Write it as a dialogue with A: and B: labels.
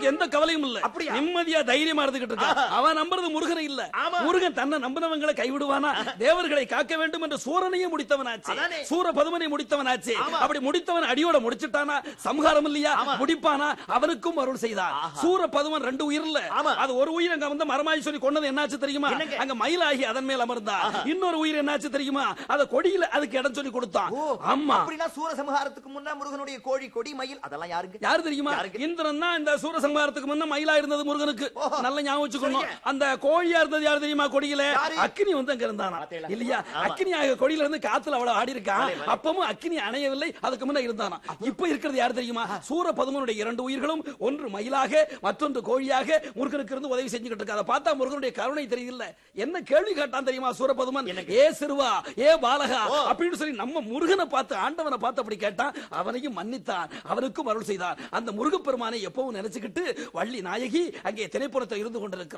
A: எந்த கவலையும் இல்ல
B: அப்படியா?
A: நிம்மதியா தைரியமா இருந்துகிட்டு இருக்கா அவன் நம்புறது முருகனை இல்ல
B: ஆமா.
A: முருகன் தன்னை நம்பினவங்களை கைவிடுவானா தேவர்களை காக்க வேண்டும் என்ற சூரனையே முடித்தவனாச்சு
B: அதானே.
A: சூர பதுமனை முடித்தவனாச்சு
B: ஆமா.
A: அப்படி முடித்தவன் அடியோட முடிச்சிட்டானா சம்ஹாரம் இல்லையா முடிப்பானா அவனுக்கும் அருள் செய்தான் சூர பதுமன் ரெண்டு உயிர்ல
B: ஆமா.
A: அது ஒரு உயிர் அங்க வந்து மரமாய் சொல்லி கொண்டது என்னாச்சு தெரியுமா
B: என்னங்க?
A: அங்க மயிலாகி அதன் மேல் அமர்ந்தா இன்னொரு உயிர் என்னாச்சு தெரியுமா அத கொடியில அதுக்கு இடம் சொல்லி கொடுத்தான்
B: ஓ
A: ஆமா
B: அப்படின்னா சூரசம்ஹாரத்துக்கு முன்ன முருகனுடைய கோழி கொடி மயில் அதெல்லாம் யாருங்க
A: யாரு தெரியுமா
B: யாருக்கு?
A: இந்திரன் தான் இந்த சூரசம்ஹாரத்துக்கு முன்ன மயிலா இருந்தது முருகனுக்கு
B: ஓஹோ.
A: நல்ல ஞாபகம் வச்சுக்கணும்
B: சரிங்க.
A: அந்த கோழியா இருந்தது யாரு தெரியுமா கொடியில
B: யாரு?
A: அக்கினி வந்து அங்க இருந்தானா
B: பாத்தீங்களா?
A: இல்லையா
B: ஆமா.
A: அக்கினி ஆக கொடியில இருந்து காத்துல அவ்வளவு ஆடி இருக்கான்
B: வலை, வலை.
A: அப்பவும் அக்கினி அணையவில்லை அதுக்கு முன்ன இருந்தானா இப்ப இருக்கிறது யாரு தெரியுமா சூர பதுமனுடைய இரண்டு உயிர்களும் ஒன்று மயிலாக மற்றொன்று கோழியாக முருகனுக்கு இருந்து உதவி செஞ்சுக்கிட்டு இருக்கு அதை பார்த்தா முருகனுடைய கருணை தெரியல என்ன கேள்வி கேட்டான் தெரியுமா சூரபதுமன் ஏ சிறுவா ஏ பாலகா அப்படின்னு சொல்லி நம்ம முருகனை பார்த்து ஆண்டவனை பார்த்து அப்படி கேட்டான் அவனையும் மன்னித்தான் அவனுக்கும் அருள் செய்தான் அந்த முருகப்பெருமானை எப்பவும் நினைச்சுக்கிட்டு வள்ளி நாயகி அங்கே திரைப்புறத்தில் இருந்து கொண்டிருக்கிறார்